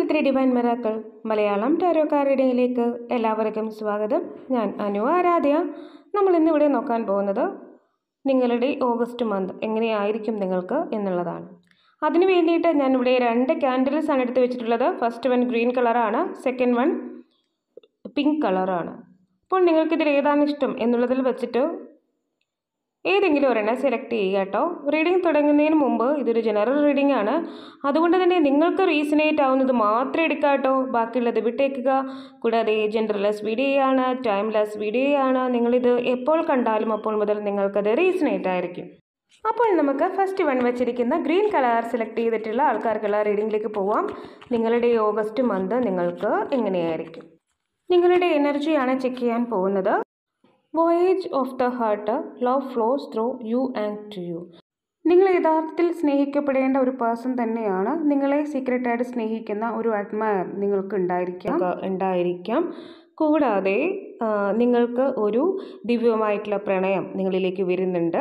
three divine miracle Malayalam tarot card റീഡിങ്ങിലേക്ക് എല്ലാവർക്കും സ്വാഗതം ഞാൻ അനു ആരാധ്യ നമ്മൾ ഇന്നിവിടെ നോക്കാൻ പോകുന്നത് നിങ്ങളുടെ ഓഗസ്റ്റ് മന്ത് എങ്ങനെയായിരിക്കും നിങ്ങൾക്ക് എന്നുള്ളതാണ് അതിന് വേണ്ടിയിട്ട് ഞാനിവിടെ രണ്ട് ക്യാൻഡിൽസ് ആണ് എടുത്ത് വെച്ചിട്ടുള്ളത് ഫസ്റ്റ് വൺ ഗ്രീൻ കളറാണ് സെക്കൻഡ് വൺ പിങ്ക് കളറാണ് അപ്പോൾ നിങ്ങൾക്കിതിൽ ഏതാണ് ഇഷ്ടം എന്നുള്ളതിൽ വെച്ചിട്ട് ഏതെങ്കിലും ഒരെണ്ണം സെലക്ട് ചെയ്യുക കേട്ടോ റീഡിംഗ് തുടങ്ങുന്നതിന് മുമ്പ് ഇതൊരു ജനറൽ റീഡിംഗ് ആണ് അതുകൊണ്ട് തന്നെ നിങ്ങൾക്ക് റീസണേറ്റ് ആവുന്നത് മാത്രം എടുക്കുക കേട്ടോ ബാക്കിയുള്ളത് വിട്ടേക്കുക കൂടാതെ ജെൻഡർലെസ് വീഡിയോ ആണ് ടൈംലെസ് വീഡിയോ ആണ് നിങ്ങളിത് എപ്പോൾ കണ്ടാലും അപ്പോൾ മുതൽ നിങ്ങൾക്കത് റീസണേറ്റ് ആയിരിക്കും അപ്പോൾ നമുക്ക് ഫസ്റ്റ് വൺ വെച്ചിരിക്കുന്ന ഗ്രീൻ കളർ സെലക്ട് ചെയ്തിട്ടുള്ള ആൾക്കാർക്കുള്ള റീഡിങ്ങിലേക്ക് പോവാം നിങ്ങളുടെ ഓഗസ്റ്റ് മന്ത് നിങ്ങൾക്ക് എങ്ങനെയായിരിക്കും നിങ്ങളുടെ എനർജിയാണ് ചെക്ക് ചെയ്യാൻ പോകുന്നത് voyage of the heart love flows through you and to you നിങ്ങൾ യഥാർത്ഥത്തിൽ സ്നേഹിക്കപ്പെടേണ്ട ഒരു പേഴ്സൺ തന്നെയാണ് നിങ്ങളെ സീക്രട്ടായിട്ട് സ്നേഹിക്കുന്ന ഒരു അഡ്മയർ നിങ്ങൾക്ക് ഉണ്ടായിരിക്കാം ഉണ്ടായിരിക്കാം കൂടാതെ ആ, നിങ്ങൾക്ക് ഒരു ദിവ്യമായിട്ടുള്ള പ്രണയം നിങ്ങളിലേക്ക് വരുന്നുണ്ട്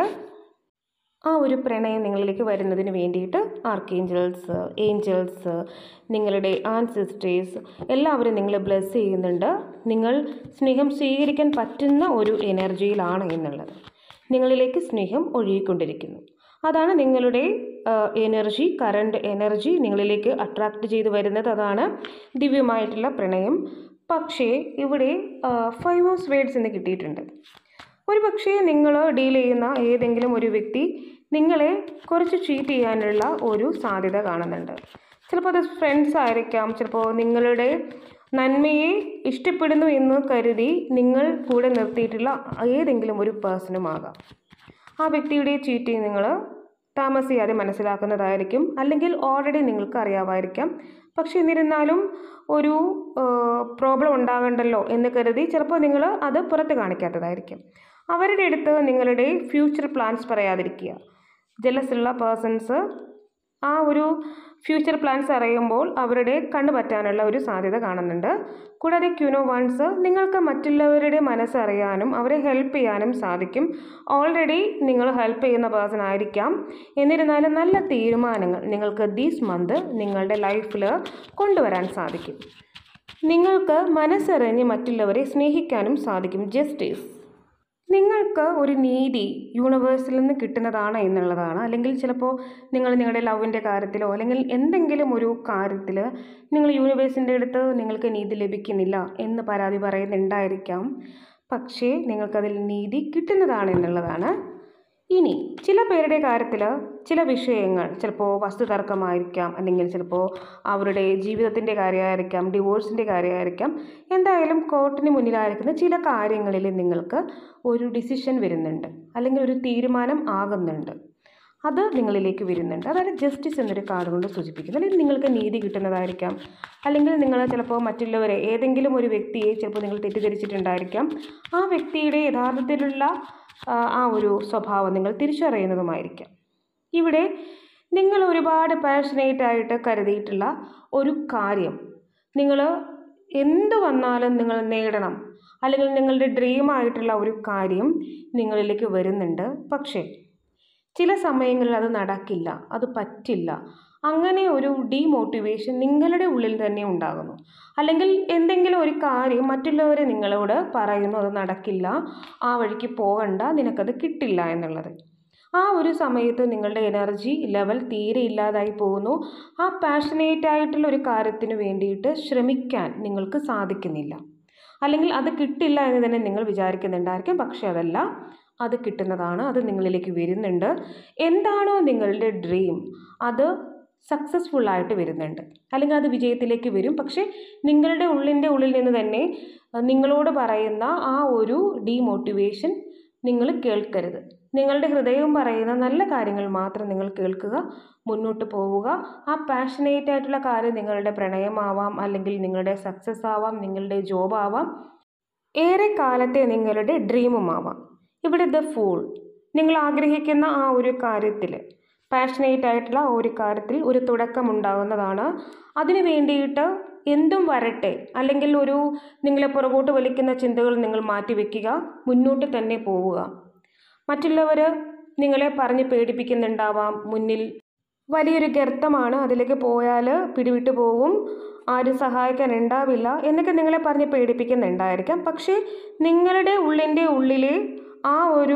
ആ ഒരു പ്രണയം നിങ്ങളിലേക്ക് വരുന്നതിന് വേണ്ടിയിട്ട് ആർക്കേഞ്ചൽസ് ഏഞ്ചൽസ് നിങ്ങളുടെ ആൻസിസ്റ്റേഴ്സ് എല്ലാവരും നിങ്ങളെ ബ്ലെസ് ചെയ്യുന്നുണ്ട് നിങ്ങൾ സ്നേഹം സ്വീകരിക്കാൻ പറ്റുന്ന ഒരു എനർജിയിലാണ് എന്നുള്ളത് നിങ്ങളിലേക്ക് സ്നേഹം ഒഴുകിക്കൊണ്ടിരിക്കുന്നു അതാണ് നിങ്ങളുടെ എനർജി കറണ്ട് എനർജി നിങ്ങളിലേക്ക് അട്രാക്റ്റ് ചെയ്ത് വരുന്നത് അതാണ് ദിവ്യമായിട്ടുള്ള പ്രണയം പക്ഷേ ഇവിടെ ഫൈവ് ഓഫ് വേഡ്സ് എന്ന് കിട്ടിയിട്ടുണ്ട് ഒരു പക്ഷേ നിങ്ങൾ ഡീൽ ചെയ്യുന്ന ഏതെങ്കിലും ഒരു വ്യക്തി നിങ്ങളെ കുറച്ച് ചീറ്റ് ചെയ്യാനുള്ള ഒരു സാധ്യത കാണുന്നുണ്ട് ചിലപ്പോൾ അത് ഫ്രണ്ട്സ് ആയിരിക്കാം ചിലപ്പോൾ നിങ്ങളുടെ നന്മയെ ഇഷ്ടപ്പെടുന്നു എന്ന് കരുതി നിങ്ങൾ കൂടെ നിർത്തിയിട്ടുള്ള ഏതെങ്കിലും ഒരു പേഴ്സണുമാകാം ആ വ്യക്തിയുടെ ചീറ്റിങ് നിങ്ങൾ താമസിയാതെ മനസ്സിലാക്കുന്നതായിരിക്കും അല്ലെങ്കിൽ ഓൾറെഡി നിങ്ങൾക്ക് അറിയാമായിരിക്കാം പക്ഷെ എന്നിരുന്നാലും ഒരു പ്രോബ്ലം ഉണ്ടാകണ്ടല്ലോ എന്ന് കരുതി ചിലപ്പോൾ നിങ്ങൾ അത് പുറത്ത് കാണിക്കാത്തതായിരിക്കും അവരുടെ അടുത്ത് നിങ്ങളുടെ ഫ്യൂച്ചർ പ്ലാൻസ് പറയാതിരിക്കുക ജലസ് ഉള്ള പേഴ്സൺസ് ആ ഒരു ഫ്യൂച്ചർ പ്ലാൻസ് അറിയുമ്പോൾ അവരുടെ കണ്ണു പറ്റാനുള്ള ഒരു സാധ്യത കാണുന്നുണ്ട് കൂടാതെ ക്യൂനോ വൺസ് നിങ്ങൾക്ക് മറ്റുള്ളവരുടെ മനസ്സറിയാനും അവരെ ഹെൽപ്പ് ചെയ്യാനും സാധിക്കും ഓൾറെഡി നിങ്ങൾ ഹെൽപ്പ് ചെയ്യുന്ന പേഴ്സൺ ആയിരിക്കാം എന്നിരുന്നാലും നല്ല തീരുമാനങ്ങൾ നിങ്ങൾക്ക് ദീസ് മന്ത് നിങ്ങളുടെ ലൈഫിൽ കൊണ്ടുവരാൻ സാധിക്കും നിങ്ങൾക്ക് മനസ്സറിഞ്ഞ് മറ്റുള്ളവരെ സ്നേഹിക്കാനും സാധിക്കും ജസ്റ്റിസ് നിങ്ങൾക്ക് ഒരു നീതി യൂണിവേഴ്സിൽ നിന്ന് കിട്ടുന്നതാണ് എന്നുള്ളതാണ് അല്ലെങ്കിൽ ചിലപ്പോൾ നിങ്ങൾ നിങ്ങളുടെ ലവിൻ്റെ കാര്യത്തിലോ അല്ലെങ്കിൽ എന്തെങ്കിലും ഒരു കാര്യത്തിൽ നിങ്ങൾ യൂണിവേഴ്സിൻ്റെ അടുത്ത് നിങ്ങൾക്ക് നീതി ലഭിക്കുന്നില്ല എന്ന് പരാതി പറയുന്നുണ്ടായിരിക്കാം പക്ഷേ നിങ്ങൾക്കതിൽ നീതി കിട്ടുന്നതാണ് എന്നുള്ളതാണ് ഇനി ചില പേരുടെ കാര്യത്തിൽ ചില വിഷയങ്ങൾ ചിലപ്പോൾ വസ്തുതർക്കമായിരിക്കാം അല്ലെങ്കിൽ ചിലപ്പോൾ അവരുടെ ജീവിതത്തിൻ്റെ കാര്യമായിരിക്കാം ഡിവോഴ്സിൻ്റെ കാര്യമായിരിക്കാം എന്തായാലും കോർട്ടിന് മുന്നിലായിരിക്കുന്ന ചില കാര്യങ്ങളിൽ നിങ്ങൾക്ക് ഒരു ഡിസിഷൻ വരുന്നുണ്ട് അല്ലെങ്കിൽ ഒരു തീരുമാനം ആകുന്നുണ്ട് അത് നിങ്ങളിലേക്ക് വരുന്നുണ്ട് അതാണ് ജസ്റ്റിസ് എന്നൊരു കാർഡ് കൊണ്ട് സൂചിപ്പിക്കുന്നത് അല്ലെങ്കിൽ നിങ്ങൾക്ക് നീതി കിട്ടുന്നതായിരിക്കാം അല്ലെങ്കിൽ നിങ്ങൾ ചിലപ്പോൾ മറ്റുള്ളവരെ ഏതെങ്കിലും ഒരു വ്യക്തിയെ ചിലപ്പോൾ നിങ്ങൾ തെറ്റിദ്ധരിച്ചിട്ടുണ്ടായിരിക്കാം ആ വ്യക്തിയുടെ യഥാർത്ഥത്തിലുള്ള ആ, ആ ഒരു സ്വഭാവം നിങ്ങൾ തിരിച്ചറിയുന്നതുമായിരിക്കാം ഇവിടെ നിങ്ങൾ ഒരുപാട് പാഷനേറ്റ് ആയിട്ട് കരുതിയിട്ടുള്ള ഒരു കാര്യം നിങ്ങൾ എന്ത് വന്നാലും നിങ്ങൾ നേടണം അല്ലെങ്കിൽ നിങ്ങളുടെ ഡ്രീമായിട്ടുള്ള ഒരു കാര്യം നിങ്ങളിലേക്ക് വരുന്നുണ്ട് പക്ഷേ ചില സമയങ്ങളിൽ അത് നടക്കില്ല അത് പറ്റില്ല അങ്ങനെ ഒരു ഡീമോട്ടിവേഷൻ നിങ്ങളുടെ ഉള്ളിൽ തന്നെ ഉണ്ടാകുന്നു അല്ലെങ്കിൽ എന്തെങ്കിലും ഒരു കാര്യം മറ്റുള്ളവരെ നിങ്ങളോട് പറയുന്നു അത് നടക്കില്ല ആ വഴിക്ക് പോകണ്ട നിനക്കത് കിട്ടില്ല എന്നുള്ളത് ആ ഒരു സമയത്ത് നിങ്ങളുടെ എനർജി ലെവൽ തീരെ ഇല്ലാതായി പോകുന്നു ആ പാഷനേറ്റ് ആയിട്ടുള്ള ഒരു കാര്യത്തിന് വേണ്ടിയിട്ട് ശ്രമിക്കാൻ നിങ്ങൾക്ക് സാധിക്കുന്നില്ല അല്ലെങ്കിൽ അത് കിട്ടില്ല എന്ന് തന്നെ നിങ്ങൾ വിചാരിക്കുന്നുണ്ടായിരിക്കും പക്ഷെ അതല്ല അത് കിട്ടുന്നതാണ് അത് നിങ്ങളിലേക്ക് വരുന്നുണ്ട് എന്താണോ നിങ്ങളുടെ ഡ്രീം അത് സക്സസ്ഫുൾ ആയിട്ട് വരുന്നുണ്ട് അല്ലെങ്കിൽ അത് വിജയത്തിലേക്ക് വരും പക്ഷേ നിങ്ങളുടെ ഉള്ളിൻ്റെ ഉള്ളിൽ നിന്ന് തന്നെ അഹ് നിങ്ങളോട് പറയുന്ന ആ ഒരു ഡീമോട്ടിവേഷൻ നിങ്ങൾ കേൾക്കരുത് നിങ്ങളുടെ ഹൃദയം പറയുന്ന നല്ല കാര്യങ്ങൾ മാത്രം നിങ്ങൾ കേൾക്കുക മുന്നോട്ട് പോവുക ആ പാഷനേറ്റ് ആയിട്ടുള്ള കാര്യം നിങ്ങളുടെ പ്രണയമാവാം അല്ലെങ്കിൽ നിങ്ങളുടെ സക്സസ് ആവാം നിങ്ങളുടെ ജോബ് ആവാം ഏറെ കാലത്തെ നിങ്ങളുടെ ഡ്രീമുമാവാം ഇവിടെ ദ ഫൂൾ നിങ്ങൾ ആഗ്രഹിക്കുന്ന ആ ഒരു കാര്യത്തിൽ പാഷനേറ്റ് ആയിട്ടുള്ള ആ ഒരു കാര്യത്തിൽ ഒരു തുടക്കം ഉണ്ടാകുന്നതാണ് അതിനു വേണ്ടിയിട്ട് എന്തും വരട്ടെ അല്ലെങ്കിൽ ഒരു നിങ്ങളെ പുറകോട്ട് വലിക്കുന്ന ചിന്തകൾ നിങ്ങൾ മാറ്റിവെക്കുക മുന്നോട്ട് തന്നെ പോവുക മറ്റുള്ളവർ നിങ്ങളെ പറഞ്ഞ് പേടിപ്പിക്കുന്നുണ്ടാവാം മുന്നിൽ വലിയൊരു ഗർത്തമാണ് അതിലേക്ക് പോയാൽ പിടിവിട്ട് പോകും ആരും സഹായിക്കാൻ ഉണ്ടാവില്ല എന്നൊക്കെ നിങ്ങളെ പറഞ്ഞ് പേടിപ്പിക്കുന്നുണ്ടായിരിക്കാം പക്ഷേ നിങ്ങളുടെ ഉള്ളിൻ്റെ ഉള്ളിലെ ആ ഒരു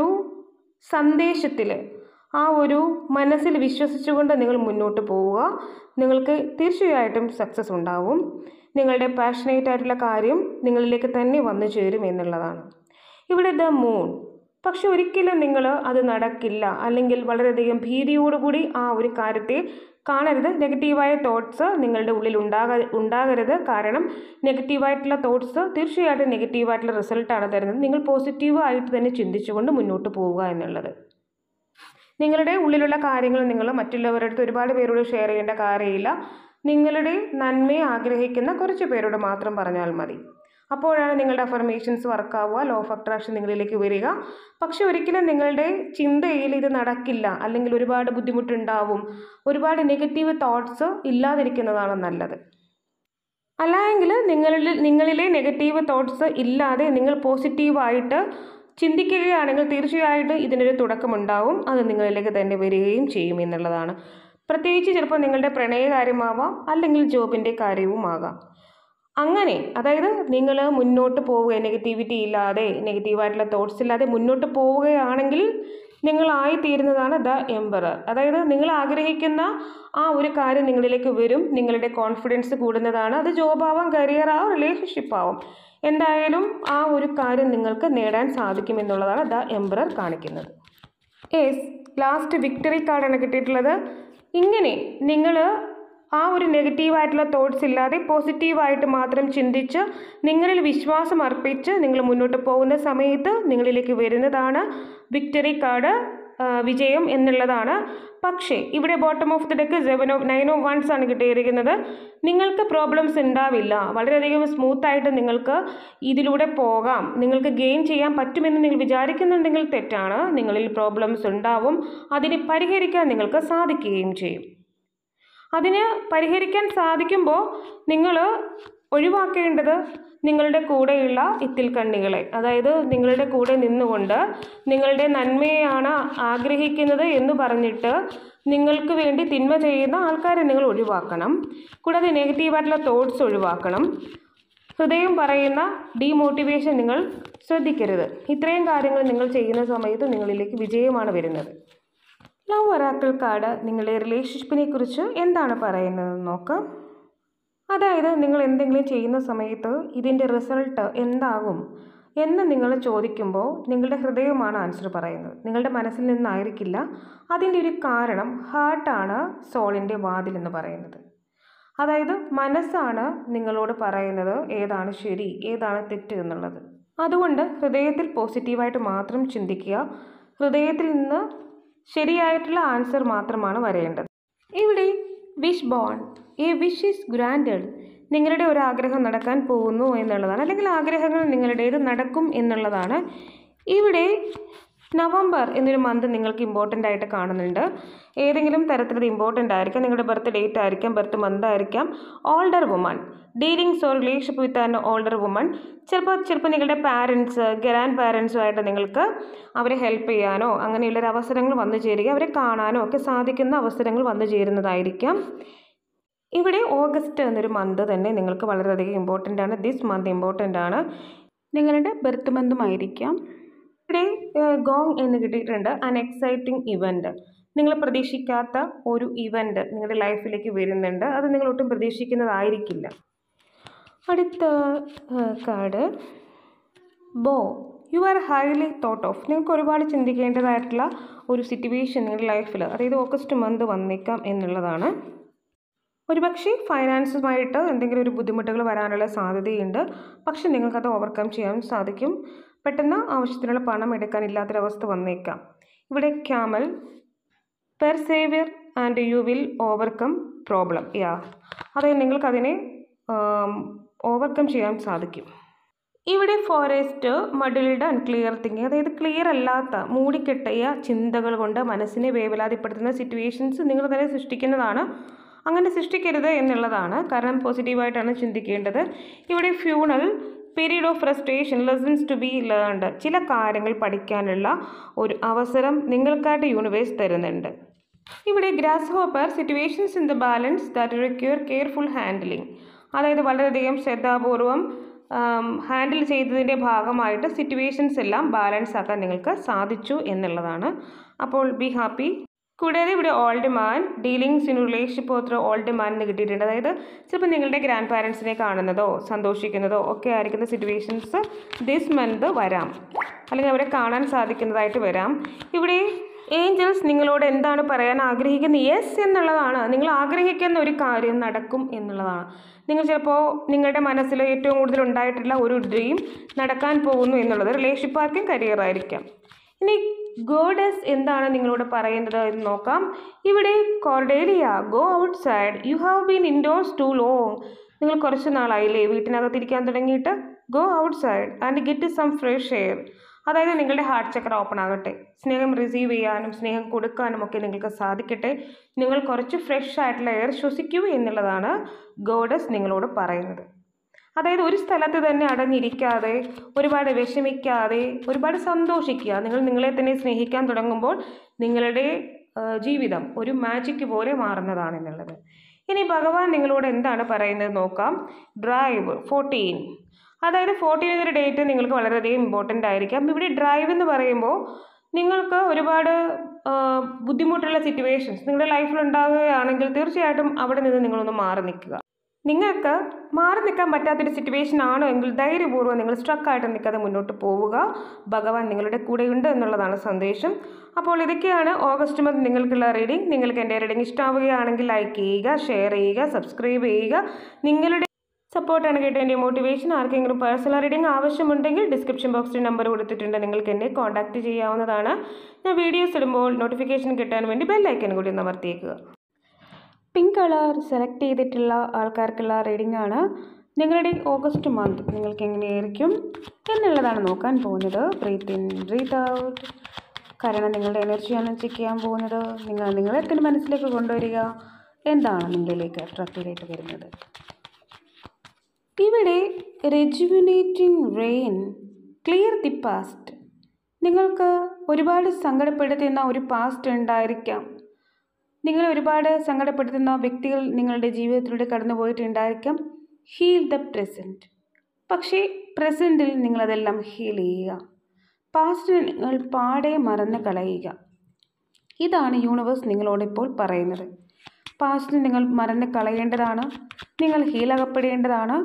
സന്ദേശത്തിൽ ആ ഒരു മനസ്സിൽ വിശ്വസിച്ചുകൊണ്ട് നിങ്ങൾ മുന്നോട്ട് പോവുക നിങ്ങൾക്ക് തീർച്ചയായിട്ടും സക്സസ് ഉണ്ടാവും നിങ്ങളുടെ പാഷനേറ്റ് ആയിട്ടുള്ള കാര്യം നിങ്ങളിലേക്ക് തന്നെ വന്നു ചേരും എന്നുള്ളതാണ് ഇവിടെ ദ മൂൺ പക്ഷെ ഒരിക്കലും നിങ്ങൾ അത് നടക്കില്ല അല്ലെങ്കിൽ വളരെയധികം ഭീതിയോടുകൂടി ആ ഒരു കാര്യത്തെ കാണരുത് നെഗറ്റീവായ തോട്ട്സ് നിങ്ങളുടെ ഉള്ളിൽ ഉണ്ടാക ഉണ്ടാകരുത് കാരണം നെഗറ്റീവായിട്ടുള്ള തോട്ട്സ് തീർച്ചയായിട്ടും നെഗറ്റീവായിട്ടുള്ള റിസൾട്ടാണ് തരുന്നത് നിങ്ങൾ പോസിറ്റീവായിട്ട് തന്നെ ചിന്തിച്ചുകൊണ്ട് മുന്നോട്ട് പോവുക എന്നുള്ളത് നിങ്ങളുടെ ഉള്ളിലുള്ള കാര്യങ്ങൾ നിങ്ങൾ മറ്റുള്ളവരുടെ അടുത്ത് ഒരുപാട് പേരോട് ഷെയർ ചെയ്യേണ്ട കാര്യമില്ല നിങ്ങളുടെ നന്മയെ ആഗ്രഹിക്കുന്ന കുറച്ച് പേരോട് മാത്രം പറഞ്ഞാൽ മതി അപ്പോഴാണ് നിങ്ങളുടെ അഫർമേഷൻസ് വർക്കാവുക ലോ ഓഫ് അട്രാക്ഷൻ നിങ്ങളിലേക്ക് വരിക പക്ഷെ ഒരിക്കലും നിങ്ങളുടെ ചിന്തയിൽ ഇത് നടക്കില്ല അല്ലെങ്കിൽ ഒരുപാട് ബുദ്ധിമുട്ടുണ്ടാവും ഒരുപാട് നെഗറ്റീവ് തോട്ട്സ് ഇല്ലാതിരിക്കുന്നതാണ് നല്ലത് അല്ലായെങ്കിൽ നിങ്ങളിൽ നിങ്ങളിലെ നെഗറ്റീവ് തോട്ട്സ് ഇല്ലാതെ നിങ്ങൾ പോസിറ്റീവായിട്ട് ചിന്തിക്കുകയാണെങ്കിൽ തീർച്ചയായിട്ടും ഇതിനൊരു തുടക്കമുണ്ടാവും അത് നിങ്ങളിലേക്ക് തന്നെ വരികയും ചെയ്യും എന്നുള്ളതാണ് പ്രത്യേകിച്ച് ചിലപ്പോൾ നിങ്ങളുടെ പ്രണയകാര്യമാവാം അല്ലെങ്കിൽ ജോബിൻ്റെ കാര്യവുമാകാം അങ്ങനെ അതായത് നിങ്ങൾ മുന്നോട്ട് പോവുക നെഗറ്റിവിറ്റി ഇല്ലാതെ നെഗറ്റീവായിട്ടുള്ള തോട്ട്സ് ഇല്ലാതെ മുന്നോട്ട് പോവുകയാണെങ്കിൽ നിങ്ങളായിത്തീരുന്നതാണ് ദ എംബറർ അതായത് നിങ്ങൾ ആഗ്രഹിക്കുന്ന ആ ഒരു കാര്യം നിങ്ങളിലേക്ക് വരും നിങ്ങളുടെ കോൺഫിഡൻസ് കൂടുന്നതാണ് അത് ജോബാവാം കരിയർ ആവാം റിലേഷൻഷിപ്പ് ആവും എന്തായാലും ആ ഒരു കാര്യം നിങ്ങൾക്ക് നേടാൻ സാധിക്കും എന്നുള്ളതാണ് ദ എംബറർ കാണിക്കുന്നത് യെസ് ലാസ്റ്റ് വിക്ടറി കാർഡാണ് കിട്ടിയിട്ടുള്ളത് ഇങ്ങനെ നിങ്ങൾ ആ ഒരു നെഗറ്റീവായിട്ടുള്ള തോട്ട്സ് ഇല്ലാതെ പോസിറ്റീവായിട്ട് മാത്രം ചിന്തിച്ച് നിങ്ങളിൽ വിശ്വാസം അർപ്പിച്ച് നിങ്ങൾ മുന്നോട്ട് പോകുന്ന സമയത്ത് നിങ്ങളിലേക്ക് വരുന്നതാണ് വിക്ടറി കാർഡ് വിജയം എന്നുള്ളതാണ് പക്ഷേ ഇവിടെ bottom of the deck seven of nine of wands ആണ് കിട്ടിയിരിക്കുന്നത് നിങ്ങൾക്ക് പ്രോബ്ലംസ് ഉണ്ടാവില്ല വളരെയധികം സ്മൂത്തായിട്ട് നിങ്ങൾക്ക് ഇതിലൂടെ പോകാം നിങ്ങൾക്ക് ഗെയിൻ ചെയ്യാൻ പറ്റുമെന്ന് നിങ്ങൾ വിചാരിക്കുന്നുണ്ടെങ്കിൽ തെറ്റാണ് നിങ്ങളിൽ പ്രോബ്ലംസ് ഉണ്ടാവും അതിനെ പരിഹരിക്കാൻ നിങ്ങൾക്ക് സാധിക്കുകയും ചെയ്യും അതിന് പരിഹരിക്കാൻ സാധിക്കുമ്പോൾ നിങ്ങൾ ഒഴിവാക്കേണ്ടത് നിങ്ങളുടെ കൂടെയുള്ള ഇത്തിൽ കണ്ണികളെ അതായത് നിങ്ങളുടെ കൂടെ നിന്നുകൊണ്ട് നിങ്ങളുടെ നന്മയെയാണ് ആഗ്രഹിക്കുന്നത് എന്ന് പറഞ്ഞിട്ട് നിങ്ങൾക്ക് വേണ്ടി തിന്മ ചെയ്യുന്ന ആൾക്കാരെ നിങ്ങൾ ഒഴിവാക്കണം കൂടാതെ നെഗറ്റീവായിട്ടുള്ള തോട്ട്സ് ഒഴിവാക്കണം ഹൃദയം പറയുന്ന ഡീമോട്ടിവേഷൻ നിങ്ങൾ ശ്രദ്ധിക്കരുത് ഇത്രയും കാര്യങ്ങൾ നിങ്ങൾ ചെയ്യുന്ന സമയത്ത് നിങ്ങളിലേക്ക് വിജയമാണ് വരുന്നത് ലവ് ഒറാക്കിൾ കാർഡ് നിങ്ങളുടെ റിലേഷൻഷിപ്പിനെ കുറിച്ച് എന്താണ് പറയുന്നത് നോക്കാം അതായത് നിങ്ങൾ എന്തെങ്കിലും ചെയ്യുന്ന സമയത്ത് ഇതിൻ്റെ റിസൾട്ട് എന്താകും എന്ന് നിങ്ങൾ ചോദിക്കുമ്പോൾ നിങ്ങളുടെ ഹൃദയമാണ് ആൻസർ പറയുന്നത് നിങ്ങളുടെ മനസ്സിൽ നിന്നായിരിക്കില്ല അതിൻ്റെ ഒരു കാരണം ഹാർട്ടാണ് സോളിൻ്റെ വാതിൽ എന്ന് പറയുന്നത് അതായത് മനസ്സാണ് നിങ്ങളോട് പറയുന്നത് ഏതാണ് ശരി ഏതാണ് തെറ്റ് എന്നുള്ളത് അതുകൊണ്ട് ഹൃദയത്തിൽ പോസിറ്റീവായിട്ട് മാത്രം ചിന്തിക്കുക ഹൃദയത്തിൽ നിന്ന് ശരിയായിട്ടുള്ള ആൻസർ മാത്രമാണ് വരേണ്ടത് ഇവിടെ wishbone a wish is granted നിങ്ങളുടെ ഒരു ആഗ്രഹം നടക്കാൻ പോകുന്നു എന്നുള്ളതാണ് അല്ലെങ്കിൽ ആഗ്രഹങ്ങൾ നിങ്ങളുടേത് നടക്കും എന്നുള്ളതാണ് ഇവിടെ നവംബർ എന്നൊരു മന്ത് നിങ്ങൾക്ക് ഇമ്പോർട്ടൻ്റ് ആയിട്ട് കാണുന്നുണ്ട് ഏതെങ്കിലും തരത്തിലത് ഇമ്പോർട്ടൻ്റ് ആയിരിക്കാം നിങ്ങളുടെ ബർത്ത് ഡേറ്റ് ആയിരിക്കാം ബർത്ത് മന്ത് ആയിരിക്കാം older woman dealings or relationship with an older woman ചിലപ്പോൾ ചിലപ്പോൾ നിങ്ങളുടെ പാരൻസ് ഗ്രാൻഡ് പാരൻസുമായിട്ട് നിങ്ങൾക്ക് അവരെ ഹെൽപ്പ് ചെയ്യാനോ അങ്ങനെയുള്ളൊരു അവസരങ്ങൾ വന്നു ചേരുക അവരെ കാണാനോ ഒക്കെ സാധിക്കുന്ന അവസരങ്ങൾ വന്നു ചേരുന്നതായിരിക്കാം ഇവിടെ ഓഗസ്റ്റ് എന്നൊരു മന്ത് തന്നെ നിങ്ങൾക്ക് വളരെയധികം ഇമ്പോർട്ടൻ്റ് ആണ് ദിസ് മന്ത് ഇമ്പോർട്ടൻ്റ് ആണ് നിങ്ങളുടെ ബർത്ത് മന്തുമായിരിക്കാം ഇവിടെ ഗോങ് എന്ന് കിട്ടിയിട്ടുണ്ട് അൻ എക്സൈറ്റിംഗ് ഇവൻ്റ് നിങ്ങൾ പ്രതീക്ഷിക്കാത്ത ഒരു ഇവൻ്റ് നിങ്ങളുടെ ലൈഫിലേക്ക് വരുന്നുണ്ട് അത് നിങ്ങൾ ഒട്ടും പ്രതീക്ഷിക്കുന്നതായിരിക്കില്ല അടുത്ത card bow you are highly thought of നിങ്ങൾക്ക് ഒരുപാട് ചിന്തിക്കേണ്ടതായിട്ടുള്ള ഒരു സിറ്റുവേഷൻ നിങ്ങളുടെ ലൈഫിൽ അതായത് ഓഗസ്റ്റ് മന്ത് വന്നേക്കാം എന്നുള്ളതാണ് ഒരുപക്ഷെ ഫൈനാൻസുമായിട്ട് എന്തെങ്കിലും ഒരു ബുദ്ധിമുട്ടുകൾ വരാനുള്ള സാധ്യതയുണ്ട് പക്ഷെ നിങ്ങൾക്കത് ഓവർകം ചെയ്യാൻ സാധിക്കും പെട്ടെന്ന് ആവശ്യത്തിനുള്ള പണം എടുക്കാൻ ഇല്ലാത്തൊരവസ്ഥ വന്നേക്കാം ഇവിടെ camel persevere and you will overcome problem യാ അതായത് നിങ്ങൾക്കതിനെ ഓവർകം ചെയ്യാൻ സാധിക്കും ഇവിടെ forest muddled and clear thinking അതായത് ക്ലിയർ അല്ലാത്ത മൂടിക്കെട്ടിയ ചിന്തകൾ കൊണ്ട് മനസ്സിനെ വേവലാതിപ്പെടുത്തുന്ന സിറ്റുവേഷൻസ് നിങ്ങൾ തന്നെ സൃഷ്ടിക്കുന്നതാണ് അങ്ങനെ സൃഷ്ടിക്കരുത് എന്നുള്ളതാണ് കാരണം പോസിറ്റീവായിട്ടാണ് ചിന്തിക്കേണ്ടത് ഇവിടെ funnel period of frustration lessons to be learned ചില കാര്യങ്ങൾ പഠിക്കാനുള്ള ഒരു അവസരം നിങ്ങൾക്കായിട്ട് യൂണിവേഴ്സ് തരുന്നുണ്ട് ഇവിടെ grasshopper situations in the balance that require careful handling അതായത് വളരെയധികം ശ്രദ്ധാപൂർവം ഹാൻഡിൽ ചെയ്തതിൻ്റെ ഭാഗമായിട്ട് സിറ്റുവേഷൻസ് എല്ലാം ബാലൻസ് ആക്കാൻ നിങ്ങൾക്ക് സാധിച്ചു എന്നുള്ളതാണ് അപ്പോൾ ബി ഹാപ്പി കൂടാതെ ഇവിടെ old man dealings in relationship ഓത്ര ഓൾഡ് മാൻ എന്ന് കിട്ടിയിട്ടുണ്ട് അതായത് ചിലപ്പോൾ നിങ്ങളുടെ ഗ്രാൻഡ് പാരൻസിനെ കാണുന്നതോ സന്തോഷിക്കുന്നതോ ഒക്കെ ആയിരിക്കുന്ന സിറ്റുവേഷൻസ് ദിസ് മന്ത് വരാം അല്ലെങ്കിൽ അവരെ കാണാൻ സാധിക്കുന്നതായിട്ട് വരാം ഇവിടെ ഏഞ്ചൽസ് നിങ്ങളോട് എന്താണ് പറയാൻ ആഗ്രഹിക്കുന്നത് യെസ് എന്നുള്ളതാണ് നിങ്ങൾ ആഗ്രഹിക്കുന്ന ഒരു കാര്യം നടക്കും എന്നുള്ളതാണ് നിങ്ങൾ ചിലപ്പോൾ നിങ്ങളുടെ മനസ്സിൽ ഏറ്റവും കൂടുതൽ ഉണ്ടായിട്ടുള്ള ഒരു ഡ്രീം നടക്കാൻ പോകുന്നു എന്നുള്ളത് റിലേഷൻഷിപ്പ് ആർക്കും കരിയർ ആയിരിക്കാം ഇനി ഗോഡസ് എന്താണ് നിങ്ങളോട് പറയുന്നത് എന്ന് നോക്കാം ഇവിടെ Cordelia go outside you have been indoors too long നിങ്ങൾ കുറച്ച് നാളായില്ലേ വീട്ടിനകത്തിരിക്കാൻ തുടങ്ങിയിട്ട് go outside and get some fresh air അതായത് നിങ്ങളുടെ ഹാർട്ട് ചക്ര ഓപ്പൺ ആകട്ടെ സ്നേഹം റിസീവ് ചെയ്യാനും സ്നേഹം കൊടുക്കാനും ഒക്കെ നിങ്ങൾക്ക് സാധിക്കട്ടെ നിങ്ങൾ കുറച്ച് ഫ്രഷ് ആയിട്ടുള്ള എയർ ശ്വസിക്കൂ എന്നുള്ളതാണ് ഗോഡസ് നിങ്ങളോട് പറയുന്നത് അതായത് ഒരു സ്ഥലത്ത് തന്നെ അടഞ്ഞിരിക്കാതെ ഒരുപാട് വിഷമിക്കാതെ ഒരുപാട് സന്തോഷിക്കുക നിങ്ങൾ നിങ്ങളെ തന്നെ സ്നേഹിക്കാൻ തുടങ്ങുമ്പോൾ നിങ്ങളുടെ ആ, ജീവിതം ഒരു മാജിക് പോലെ മാറുന്നതാണ് എന്നുള്ളത് ഇനി ഭഗവാൻ നിങ്ങളോട് എന്താണ് പറയുന്നത് നോക്കാം ഡ്രൈവ് ഫോർട്ടീൻ അതായത് ഫോർട്ടീൻ എന്നൊരു ഡേറ്റ് നിങ്ങൾക്ക് വളരെയധികം ഇമ്പോർട്ടൻ്റ് ആയിരിക്കാം ഇവിടെ ഡ്രൈവ് എന്ന് പറയുമ്പോൾ നിങ്ങൾക്ക് ഒരുപാട് ആ, ബുദ്ധിമുട്ടുള്ള സിറ്റുവേഷൻസ് നിങ്ങളുടെ ലൈഫിൽ ഉണ്ടാവുകയാണെങ്കിൽ തീർച്ചയായിട്ടും അവിടെ നിന്ന് നിങ്ങളൊന്ന് മാറി നിൽക്കുക നിങ്ങൾക്ക് മാറി നിൽക്കാൻ പറ്റാത്തൊരു സിറ്റുവേഷൻ ആണോ എങ്കിൽ ധൈര്യപൂർവ്വം നിങ്ങൾ സ്ട്രക്കായിട്ട് നിൽക്കാതെ മുന്നോട്ട് പോവുക ഭഗവാൻ നിങ്ങളുടെ കൂടെയുണ്ട് എന്നുള്ളതാണ് സന്ദേശം അപ്പോൾ ഇതൊക്കെയാണ് ഓഗസ്റ്റ് മന്ത് നിങ്ങൾക്കുള്ള റീഡിംഗ് നിങ്ങൾക്ക് എൻ്റെ റീഡിംഗ് ഇഷ്ടമാവുകയാണെങ്കിൽ ലൈക്ക് ചെയ്യുക ഷെയർ ചെയ്യുക സബ്സ്ക്രൈബ് ചെയ്യുക നിങ്ങളുടെ സപ്പോർട്ടാണ് കേട്ടോ എൻ്റെ മോട്ടിവേഷൻ ആർക്കെങ്കിലും പേഴ്സണൽ റീഡിംഗ് ആവശ്യമുണ്ടെങ്കിൽ ഡിസ്ക്രിപ്ഷൻ ബോക്സിൽ നമ്പർ കൊടുത്തിട്ടുണ്ട് നിങ്ങൾക്ക് എന്നെ കോൺടാക്റ്റ് ചെയ്യാവുന്നതാണ് ഞാൻ വീഡിയോസ് ഇടുമ്പോൾ നോട്ടിഫിക്കേഷൻ കിട്ടാൻ വേണ്ടി ബെല്ലൈക്കൻ കൂടി ഒന്ന് അമർത്തിയേക്കുക പിങ്ക് കളർ സെലക്ട് ചെയ്തിട്ടുള്ള ആൾക്കാർക്കുള്ള റീഡിംഗ് ആണ് നിങ്ങളുടെ ഓഗസ്റ്റ് മന്ത് നിങ്ങൾക്ക് എങ്ങനെയായിരിക്കും എന്നുള്ളതാണ് നോക്കാൻ പോകുന്നത് ബ്രീത്ത് ഇൻ ബ്രീത്ത് ഔട്ട് കാരണം നിങ്ങളുടെ എനർജിയാണ് ചെക്ക് ചെയ്യാൻ പോകുന്നത് നിങ്ങൾ നിങ്ങളെ തന്നെ മനസ്സിലേക്ക് കൊണ്ടുവരിക എന്താണ് നിങ്ങളിലേക്ക് അട്രാക്റ്റീവായിട്ട് വരുന്നത് ഇവിടെ rejuvenating rain clear the past നിങ്ങൾക്ക് ഒരുപാട് സങ്കടപ്പെടുത്തുന്ന ഒരു പാസ്റ്റ് ഉണ്ടായിരിക്കാം നിങ്ങൾ ഒരുപാട് സങ്കടപ്പെടുത്തുന്ന വ്യക്തികൾ നിങ്ങളുടെ ജീവിതത്തിലൂടെ കടന്നു പോയിട്ടുണ്ടായിരിക്കാം ഹീൽ ദ പ്രസൻറ്റ് പക്ഷേ പ്രസൻറ്റിൽ നിങ്ങളതെല്ലാം ഹീൽ ചെയ്യുക പാസ്റ്റ് നിങ്ങൾ പാടെ മറന്ന് കളയുക ഇതാണ് യൂണിവേഴ്സ് നിങ്ങളോട് ഇപ്പോൾ പറയുന്നത് പാസ്റ്റ് നിങ്ങൾ മറന്ന് കളയേണ്ടതാണ് നിങ്ങൾ ഹീലകപ്പെടേണ്ടതാണ്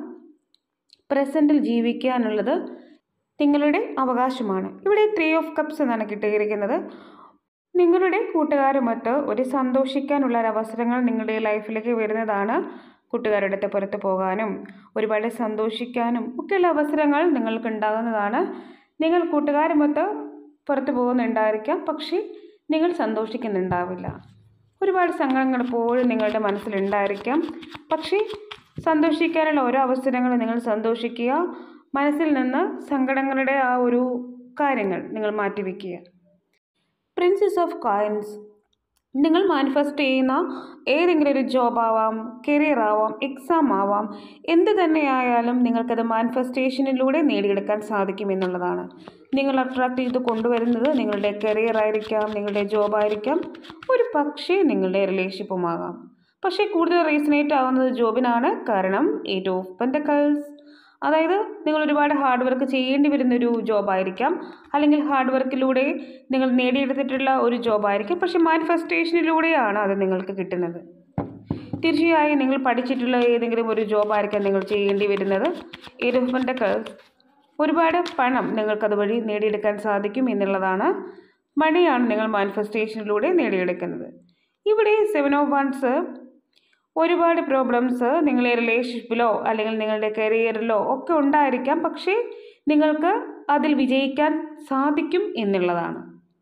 പ്രസൻറ്റിൽ ജീവിക്കുക എന്നുള്ളത് നിങ്ങളുടെ അവകാശമാണ് ഇവിടെ ത്രീ ഓഫ് കപ്സ് എന്നാണ് കിട്ടിയിരിക്കുന്നത് നിങ്ങളുടെ കൂട്ടുകാരുമൊത്ത് ഒരു സന്തോഷിക്കാനുള്ള ഒരു അവസരങ്ങൾ നിങ്ങളുടെ ലൈഫിലേക്ക് വരുന്നതാണ് കൂട്ടുകാരുടെ അടുത്ത് പുറത്ത് പോകാനും ഒരുപാട് സന്തോഷിക്കാനും ഒക്കെയുള്ള അവസരങ്ങൾ നിങ്ങൾക്ക് ഉണ്ടാകുന്നതാണ് നിങ്ങൾ കൂട്ടുകാരുമൊത്ത് പുറത്ത് പോകുന്നുണ്ടായിരിക്കാം പക്ഷേ നിങ്ങൾ സന്തോഷിക്കുന്നുണ്ടാവില്ല ഒരുപാട് സങ്കടങ്ങൾ എപ്പോഴും നിങ്ങളുടെ മനസ്സിലുണ്ടായിരിക്കാം പക്ഷേ സന്തോഷിക്കാനുള്ള ഓരോ അവസരങ്ങളും നിങ്ങൾ സന്തോഷിക്കുക മനസ്സിൽ നിന്ന് സങ്കടങ്ങളുടെ ആ ഒരു കാര്യങ്ങൾ നിങ്ങൾ മാറ്റിവെക്കുക പ്രിൻസസ് ഓഫ് കോയിൻസ് നിങ്ങൾ മാനിഫെസ്റ്റ് ചെയ്യുന്ന ഏതെങ്കിലും ഒരു ജോബ് ആവാം കരിയർ ആവാം എക്സാം ആവാം എന്ത് തന്നെയായാലും നിങ്ങൾക്കത് മാനിഫെസ്റ്റേഷനിലൂടെ നേടിയെടുക്കാൻ സാധിക്കും എന്നുള്ളതാണ് നിങ്ങൾ അട്രാക്ട് ചെയ്ത് കൊണ്ടുവരുന്നത് നിങ്ങളുടെ കരിയർ ആയിരിക്കാം നിങ്ങളുടെ ജോബ് ആയിരിക്കാം ഒരു പക്ഷേ നിങ്ങളുടെ റിലേഷൻഷിപ്പുമാകാം പക്ഷേ കൂടുതൽ റീസണേറ്റ് ആവുന്നത് ജോബിനാണ് കാരണം എയ്റ്റ് ഓഫ് പെൻറ്റക്കൾസ് അതായത് നിങ്ങൾ ഒരുപാട് ഹാർഡ് വർക്ക് ചെയ്യേണ്ടി വരുന്നൊരു ജോബായിരിക്കാം അല്ലെങ്കിൽ ഹാർഡ് വർക്കിലൂടെ നിങ്ങൾ നേടിയെടുത്തിട്ടുള്ള ഒരു ജോബായിരിക്കും പക്ഷെ മാനിഫെസ്റ്റേഷനിലൂടെയാണ് അത് നിങ്ങൾക്ക് കിട്ടുന്നത് തീർച്ചയായും നിങ്ങൾ പഠിച്ചിട്ടുള്ള ഏതെങ്കിലും ഒരു ജോബായിരിക്കാം നിങ്ങൾ ചെയ്യേണ്ടി വരുന്നത് ഇരുപൻ്റെ ഒരുപാട് പണം നിങ്ങൾക്കത് വഴി നേടിയെടുക്കാൻ സാധിക്കും എന്നുള്ളതാണ് മണിയാണ് നിങ്ങൾ മാനിഫെസ്റ്റേഷനിലൂടെ നേടിയെടുക്കുന്നത് ഇവിടെ സെവൻ ഓഫ് വൺസ് ഒരുപാട് പ്രോബ്ലംസ് നിങ്ങളെ റിലേഷൻഷിപ്പിലോ അല്ലെങ്കിൽ നിങ്ങളുടെ കരിയറിലോ ഒക്കെ ഉണ്ടായിരിക്കാം പക്ഷേ നിങ്ങൾക്ക് അതിൽ വിജയിക്കാൻ സാധിക്കും എന്നുള്ളതാണ്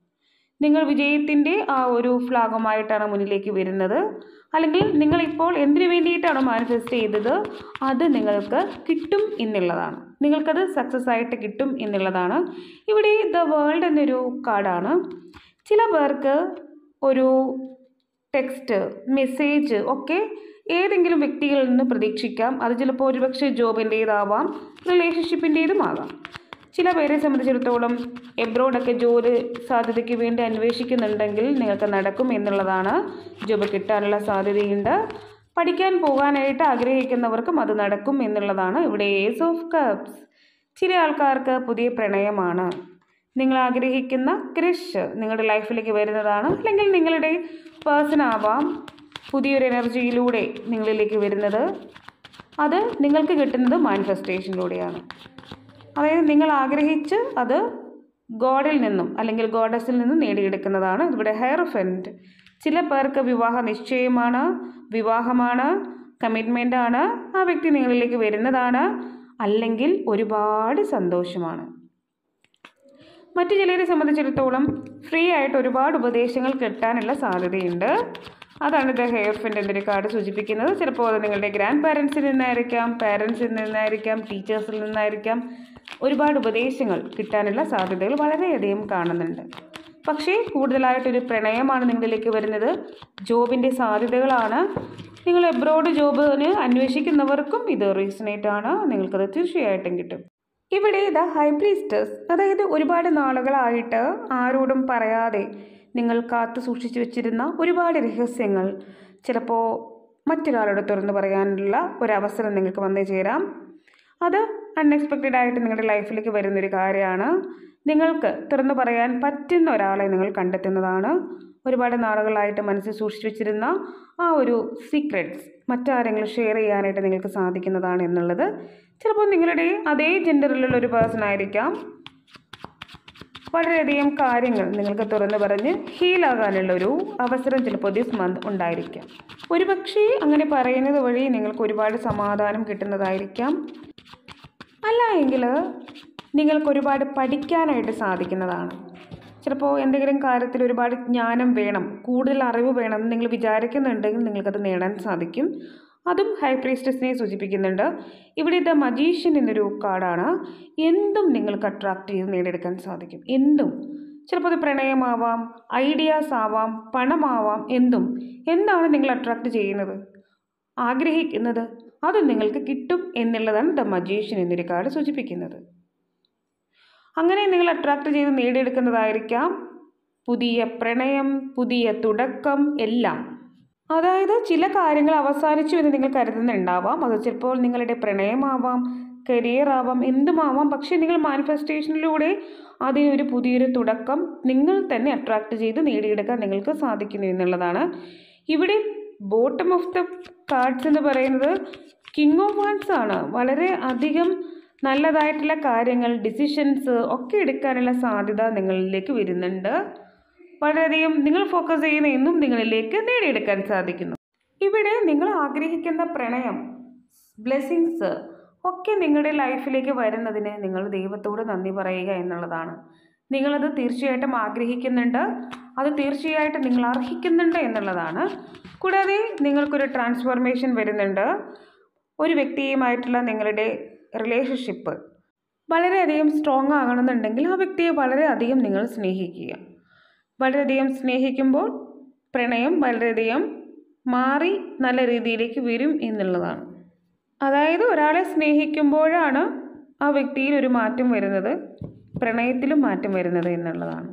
നിങ്ങൾ വിജയത്തിൻ്റെ ആ ഒരു ഫ്ലാഗുമായിട്ടാണ് മുന്നിലേക്ക് വരുന്നത് അല്ലെങ്കിൽ നിങ്ങളിപ്പോൾ എന്തിനു വേണ്ടിയിട്ടാണോ മാനിഫെസ്റ്റ് ചെയ്തത് അത് നിങ്ങൾക്ക് കിട്ടും എന്നുള്ളതാണ് നിങ്ങൾക്കത് സക്സസ് ആയിട്ട് കിട്ടും എന്നുള്ളതാണ് ഇവിടെ ദ വേൾഡ് എന്നൊരു കാർഡാണ് ചില പേർക്ക് ഒരു ടെക്സ്റ്റ് മെസ്സേജ് ഒക്കെ ഏതെങ്കിലും വ്യക്തികളിൽ നിന്ന് പ്രതീക്ഷിക്കാം അത് ചിലപ്പോൾ ഒരുപക്ഷെ ജോബിൻ്റേതാവാം റിലേഷൻഷിപ്പിൻ്റേതുമാകാം ചില പേരെ സംബന്ധിച്ചിടത്തോളം എബ്രോഡൊക്കെ ജോലി സാധ്യതയ്ക്ക് വേണ്ടി അന്വേഷിക്കുന്നുണ്ടെങ്കിൽ നിങ്ങൾക്ക് നടക്കും എന്നുള്ളതാണ് ജോബ് കിട്ടാനുള്ള സാധ്യതയുണ്ട് പഠിക്കാൻ പോകാനായിട്ട് ആഗ്രഹിക്കുന്നവർക്കും അത് നടക്കും എന്നുള്ളതാണ് ഇവിടെ ഏസ് ഓഫ് കപ്സ് ചില ആൾക്കാർക്ക് പുതിയ പ്രണയമാണ് നിങ്ങൾ ആഗ്രഹിക്കുന്ന ക്രിഷ് നിങ്ങളുടെ ലൈഫിലേക്ക് വരുന്നതാണ് അല്ലെങ്കിൽ നിങ്ങളുടെ പേഴ്സൺ ആവാം പുതിയൊരു എനർജിയിലൂടെ നിങ്ങളിലേക്ക് വരുന്നത് അത് നിങ്ങൾക്ക് കിട്ടുന്നത് മാനിഫെസ്റ്റേഷനിലൂടെയാണ് അതായത് നിങ്ങൾ ആഗ്രഹിച്ച് അത് ഗോഡിൽ നിന്നും അല്ലെങ്കിൽ ഗോഡസിൽ നിന്നും നേടിയെടുക്കുന്നതാണ് ഇവിടെ ഹെയർഫെൻറ്റ് ചില പേർക്ക് വിവാഹ നിശ്ചയമാണ് വിവാഹമാണ് കമ്മിറ്റ്മെൻ്റ് ആണ് ആ വ്യക്തി നിങ്ങളിലേക്ക് വരുന്നതാണ് അല്ലെങ്കിൽ ഒരുപാട് സന്തോഷമാണ് മറ്റു ചിലരെ സംബന്ധിച്ചിടത്തോളം ഫ്രീ ആയിട്ട് ഒരുപാട് ഉപദേശങ്ങൾ കിട്ടാനുള്ള സാധ്യതയുണ്ട് അതാണ് ഇത് ഹെയർ ഫിൻ്റെ എന്നൊരു കാർഡ് സൂചിപ്പിക്കുന്നത് ചിലപ്പോൾ അത് നിങ്ങളുടെ ഗ്രാൻഡ് പാരൻസിൽ നിന്നായിരിക്കാം പാരൻസിൽ നിന്നായിരിക്കാം ടീച്ചേഴ്സിൽ നിന്നായിരിക്കാം ഒരുപാട് ഉപദേശങ്ങൾ കിട്ടാനുള്ള സാധ്യതകൾ വളരെയധികം കാണുന്നുണ്ട് പക്ഷേ കൂടുതലായിട്ടൊരു പ്രണയമാണ് നിങ്ങളിലേക്ക് വരുന്നത് ജോബിൻ്റെ സാധ്യതകളാണ് നിങ്ങൾ എബ്രോഡ് ജോബിന് അന്വേഷിക്കുന്നവർക്കും ഇത് റീസണേറ്റ് ആണ് നിങ്ങൾക്കത് തീർച്ചയായിട്ടും കിട്ടും ഇവിടെ ദ ഹൈപ്രീസ്റ്റസ് അതായത് ഒരുപാട് നാളുകളായിട്ട് ആരോടും പറയാതെ നിങ്ങൾ കാത്തു സൂക്ഷിച്ചു വെച്ചിരുന്ന ഒരുപാട് രഹസ്യങ്ങൾ ചിലപ്പോൾ മറ്റൊരാളോട് തുറന്നു പറയാനുള്ള ഒരവസരം നിങ്ങൾക്ക് വന്നു ചേരാം അത് അൺഎക്സ്പെക്റ്റഡ് ആയിട്ട് നിങ്ങളുടെ ലൈഫിലേക്ക് വരുന്നൊരു കാര്യമാണ് നിങ്ങൾക്ക് തുറന്നു പറയാൻ പറ്റുന്ന ഒരാളെ നിങ്ങൾ കണ്ടെത്തുന്നതാണ് ഒരുപാട് നാളുകളായിട്ട് മനസ്സിൽ സൂക്ഷിച്ചു വെച്ചിരുന്ന ആ ഒരു സീക്രട്സ് മറ്റാരെങ്കിലും ഷെയർ ചെയ്യാനായിട്ട് നിങ്ങൾക്ക് സാധിക്കുന്നതാണ് എന്നുള്ളത് ചിലപ്പോൾ നിങ്ങളുടെ അതേ ജെൻഡറിലുള്ള ഒരു പേഴ്സൺ ആയിരിക്കാം വളരെയധികം കാര്യങ്ങൾ നിങ്ങൾക്ക് തുറന്നു പറഞ്ഞ് ഹീലാകാനുള്ള ഒരു അവസരം ചിലപ്പോൾ ദിസ് മന്ത് ഉണ്ടായിരിക്കാം ഒരുപക്ഷേ അങ്ങനെ പറയുന്നത് വഴി നിങ്ങൾക്ക് ഒരുപാട് സമാധാനം കിട്ടുന്നതായിരിക്കാം അല്ല എങ്കിൽ നിങ്ങൾക്ക് ഒരുപാട് പഠിക്കാനായിട്ട് സാധിക്കുന്നതാണ് ചിലപ്പോൾ എന്തെങ്കിലും കാര്യത്തിൽ ഒരുപാട് ജ്ഞാനം വേണം കൂടുതൽ അറിവ് വേണം എന്ന് നിങ്ങൾ വിചാരിക്കുന്നുണ്ടെങ്കിൽ നിങ്ങൾക്കത് നേടാൻ സാധിക്കും അതും ഹൈ പ്രീസ്റ്റസിനെ സൂചിപ്പിക്കുന്നുണ്ട് ഇവിടെ ദ മജീഷ്യൻ എന്നൊരു കാർഡാണ് എന്തും നിങ്ങൾക്ക് അട്രാക്റ്റ് ചെയ്ത് നേടിയെടുക്കാൻ സാധിക്കും എന്തും ചിലപ്പോൾ അത് പ്രണയമാവാം ഐഡിയാസ് ആവാം പണമാവാം എന്തും എന്താണ് നിങ്ങൾ അട്രാക്റ്റ് ചെയ്യുന്നത് ആഗ്രഹിക്കുന്നത് അത് നിങ്ങൾക്ക് കിട്ടും എന്നുള്ളതാണ് ദ മജീഷ്യൻ എന്നൊരു കാർഡ് സൂചിപ്പിക്കുന്നത് അങ്ങനെ നിങ്ങൾ അട്രാക്റ്റ് ചെയ്ത് നേടിയെടുക്കുന്നതായിരിക്കാം പുതിയ പ്രണയം പുതിയ തുടക്കം എല്ലാം അതായത് ചില കാര്യങ്ങൾ അവസാനിച്ചു എന്ന് നിങ്ങൾ കരുതുന്നുണ്ടാവാം അത് ചിലപ്പോൾ നിങ്ങളുടെ പ്രണയമാവാം കരിയർ ആവാം എന്തുമാവാം പക്ഷേ നിങ്ങൾ മാനിഫെസ്റ്റേഷനിലൂടെ അതിനൊരു പുതിയൊരു തുടക്കം നിങ്ങൾ തന്നെ അട്രാക്റ്റ് ചെയ്ത് നേടിയെടുക്കാൻ നിങ്ങൾക്ക് സാധിക്കുന്നു എന്നുള്ളതാണ് ഇവിടെ ബോട്ടം ഓഫ് ദ കാർഡ്സ് എന്ന് പറയുന്നത് കിങ് ഓഫ് വാൻസ് ആണ് വളരെ അധികം നല്ലതായിട്ടുള്ള കാര്യങ്ങൾ ഡിസിഷൻസ് ഒക്കെ എടുക്കാനുള്ള സാധ്യത നിങ്ങളിലേക്ക് വരുന്നുണ്ട് വളരെയധികം നിങ്ങൾ ഫോക്കസ് ചെയ്യുന്ന എന്നും നിങ്ങളിലേക്ക് നേടിയെടുക്കാൻ സാധിക്കുന്നു ഇവിടെ നിങ്ങൾ ആഗ്രഹിക്കുന്ന പ്രണയം ബ്ലെസ്സിങ്സ് ഒക്കെ നിങ്ങളുടെ ലൈഫിലേക്ക് വരുന്നതിന് നിങ്ങൾ ദൈവത്തോട് നന്ദി പറയുക എന്നുള്ളതാണ് നിങ്ങളത് തീർച്ചയായിട്ടും ആഗ്രഹിക്കുന്നുണ്ട് അത് തീർച്ചയായിട്ടും നിങ്ങൾ അർഹിക്കുന്നുണ്ട് എന്നുള്ളതാണ് കൂടാതെ നിങ്ങൾക്കൊരു ട്രാൻസ്ഫോർമേഷൻ വരുന്നുണ്ട് ഒരു വ്യക്തിയുമായിട്ടുള്ള നിങ്ങളുടെ റിലേഷൻഷിപ്പ് വളരെയധികം സ്ട്രോങ് ആകണമെന്നുണ്ടെങ്കിൽ ആ വ്യക്തിയെ വളരെയധികം നിങ്ങൾ സ്നേഹിക്കുക വളരെയധികം സ്നേഹിക്കുമ്പോൾ പ്രണയം വളരെയധികം മാറി നല്ല രീതിയിലേക്ക് വരും എന്നുള്ളതാണ് അതായത് ഒരാളെ സ്നേഹിക്കുമ്പോഴാണ് ആ വ്യക്തിയിൽ ഒരു മാറ്റം വരുന്നത് പ്രണയത്തിലും മാറ്റം വരുന്നത് എന്നുള്ളതാണ്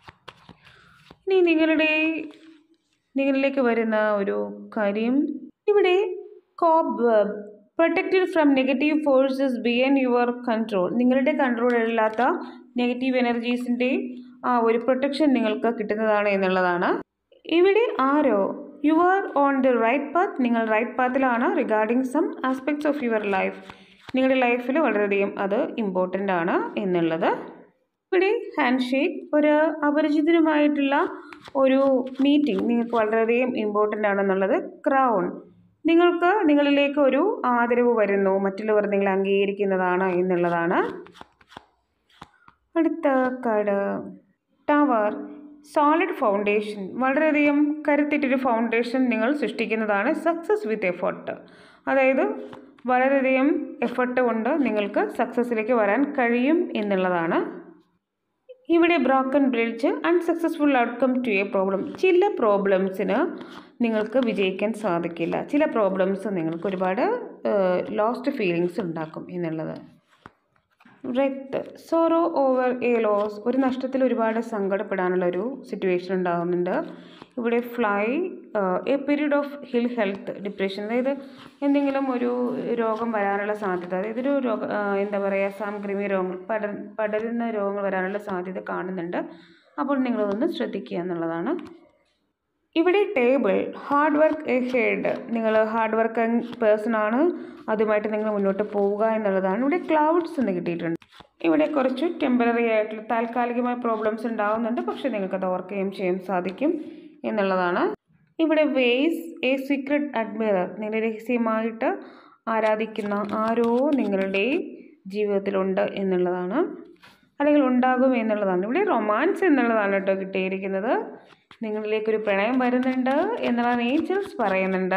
ഇനി നിങ്ങളുടെ നിങ്ങളിലേക്ക് വരുന്ന ഒരു കാര്യം ഇവിടെ cove protected from negative forces beyond your control നിങ്ങളുടെ കൺട്രോളില്ലാത്ത നെഗറ്റീവ് എനർജീസിൻ്റെ ആ ഒരു പ്രൊട്ടക്ഷൻ നിങ്ങൾക്ക് കിട്ടുന്നതാണ് എന്നുള്ളതാണ് ഇവിടെ arrow you are on the right path നിങ്ങൾ റൈറ്റ് പാത്തിലാണ് regarding some aspects of your life നിങ്ങളുടെ ലൈഫിൽ വളരെയധികം അത് ഇമ്പോർട്ടൻ്റ് ആണ് എന്നുള്ളത് ഇവിടെ ഹാൻഡ് ഷേക്ക് ഒരു അപരിചിതനുമായിട്ടുള്ള ഒരു മീറ്റിംഗ് നിങ്ങൾക്ക് വളരെയധികം ഇമ്പോർട്ടൻ്റ് ആണെന്നുള്ളത് ക്രൗൺ നിങ്ങൾക്ക് നിങ്ങളിലേക്ക് ഒരു ആദരവ് വരുന്നു മറ്റുള്ളവർ നിങ്ങളെ അംഗീകരിക്കുന്നതാണ് എന്നുള്ളതാണ് അടുത്ത കാർഡ് ടവർ സോളിഡ് ഫൗണ്ടേഷൻ വളരെയധികം കരുത്തിട്ടൊരു ഫൗണ്ടേഷൻ നിങ്ങൾ സൃഷ്ടിക്കുന്നതാണ് സക്സസ് വിത്ത് എഫേർട്ട് അതായത് വളരെയധികം എഫർട്ട് കൊണ്ട് നിങ്ങൾക്ക് സക്സസ്സിലേക്ക് വരാൻ കഴിയും എന്നുള്ളതാണ് ഇവിടെ broken bridge unsuccessful outcome to a problem ചില പ്രോബ്ലംസിന് നിങ്ങൾക്ക് വിജയിക്കാൻ സാധിക്കില്ല ചില പ്രോബ്ലംസ് നിങ്ങൾക്ക് ഒരുപാട് ലോസ്റ്റ് ഫീലിങ്സ് ഉണ്ടാക്കും എന്നുള്ളത് wreath sorrow over a loss ഒരു നഷ്ടത്തിൽ ഒരുപാട് സങ്കടപ്പെടാനുള്ള ഒരു സിറ്റുവേഷൻ ഉണ്ടാകുന്നുണ്ട് ഇവിടെ fly a period of ill health depression അതായത് എന്തെങ്കിലും ഒരു രോഗം വരാനുള്ള സാധ്യത അതായത് ഒരു രോഗ ആ, എന്താ പറയുക സാംക്രമിക രോഗങ്ങൾ പടർ പടരുന്ന രോഗങ്ങൾ വരാനുള്ള സാധ്യത കാണുന്നുണ്ട് അപ്പോൾ നിങ്ങളതൊന്ന് ശ്രദ്ധിക്കുക എന്നുള്ളതാണ് ഇവിടെ table hard work ahead നിങ്ങൾ ഹാർഡ് വർക്കിംഗ് പേഴ്സൺ ആണ് അതുമായിട്ട് നിങ്ങൾ മുന്നോട്ട് പോവുക എന്നുള്ളതാണ് ഇവിടെ ക്ലൗഡ്സ് എന്ന് കിട്ടിയിട്ടുണ്ട് ഇവിടെ കുറച്ച് ടെമ്പററി ആയിട്ടുള്ള താൽക്കാലികമായ പ്രോബ്ലംസ് ഉണ്ടാവുന്നുണ്ട് പക്ഷേ നിങ്ങൾക്കത് ഓവർകം ചെയ്യാൻ സാധിക്കും എന്നുള്ളതാണ് ഇവിടെ വേസ് എ സീക്രട്ട് അഡ്മിറർ നിങ്ങൾ രഹസ്യമായിട്ട് ആരാധിക്കുന്ന ആരോ നിങ്ങളുടെ ജീവിതത്തിലുണ്ട് എന്നുള്ളതാണ് അല്ലെങ്കിൽ ഉണ്ടാകും എന്നുള്ളതാണ് ഇവിടെ റൊമാൻസ് എന്നുള്ളതാണ് കേട്ടോ കിട്ടിയിരിക്കുന്നത് നിങ്ങളിലേക്കൊരു പ്രണയം വരുന്നുണ്ട് എന്നുള്ളതാണ് ഏഞ്ചൽസ് പറയുന്നുണ്ട്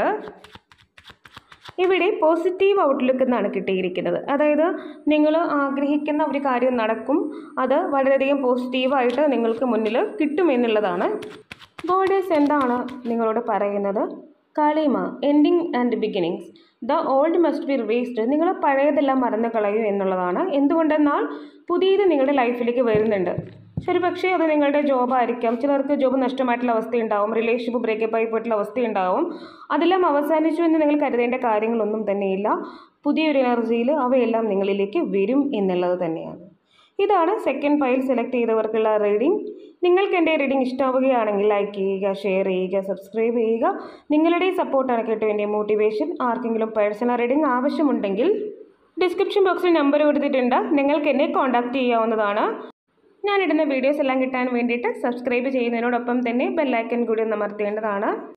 ഇവിടെ പോസിറ്റീവ് ഔട്ട്ലുക്ക് എന്നാണ് കിട്ടിയിരിക്കുന്നത് അതായത് നിങ്ങൾ ആഗ്രഹിക്കുന്ന ഒരു കാര്യം നടക്കും അത് വളരെയധികം പോസിറ്റീവായിട്ട് നിങ്ങൾക്ക് മുന്നിൽ കിട്ടുമെന്നുള്ളതാണ് ഗോഡേഴ്സ് എന്താണ് നിങ്ങളോട് പറയുന്നത് കളിമ ending and beginnings the old must be reversed നിങ്ങൾ പഴയതെല്ലാം മറന്നു കളയൂ എന്നുള്ളതാണ് എന്തുകൊണ്ടെന്നാൽ പുതിയത് നിങ്ങളുടെ ലൈഫിലേക്ക് വരുന്നുണ്ട് ശരി പക്ഷേ അത് നിങ്ങളുടെ ജോബായിരിക്കാം ചിലർക്ക് ജോബ് നഷ്ടമായിട്ടുള്ള അവസ്ഥയുണ്ടാവും റിലേഷൻഷിപ്പ് ബ്രേക്കപ്പ് ആയി പോയിട്ടുള്ള അവസ്ഥയുണ്ടാവും അതെല്ലാം അവസാനിച്ചു എന്ന് നിങ്ങൾ കരുതേണ്ട കാര്യങ്ങളൊന്നും തന്നെയില്ല പുതിയൊരു എനർജിയിൽ അവയെല്ലാം നിങ്ങളിലേക്ക് വരും എന്നുള്ളത് തന്നെയാണ് ഇതാണ് സെക്കൻഡ് ഫയൽ സെലക്ട് ചെയ്തവർക്കുള്ള റീഡിംഗ് നിങ്ങൾക്ക് എൻ്റെ റീഡിംഗ് ഇഷ്ടമാവുകയാണെങ്കിൽ ലൈക്ക് ചെയ്യുക ഷെയർ ചെയ്യുക സബ്സ്ക്രൈബ് ചെയ്യുക നിങ്ങളുടെ സപ്പോർട്ടാണ് കേട്ടോ എൻ്റെ മോട്ടിവേഷൻ ആർക്കെങ്കിലും പേഴ്സണൽ റീഡിംഗ് ആവശ്യമുണ്ടെങ്കിൽ ഡിസ്ക്രിപ്ഷൻ ബോക്സിൽ നമ്പർ കൊടുത്തിട്ടുണ്ട് നിങ്ങൾക്ക് എന്നെ കോൺടാക്റ്റ് ചെയ്യാവുന്നതാണ് ഞാനിടുന്ന വീഡിയോസ് എല്ലാം കിട്ടാൻ വേണ്ടിയിട്ട് സബ്സ്ക്രൈബ് ചെയ്യുന്നതിനോടൊപ്പം തന്നെ ബെല്ലൈക്കൻ കൂടി ഒന്ന് അമർത്തേണ്ടതാണ്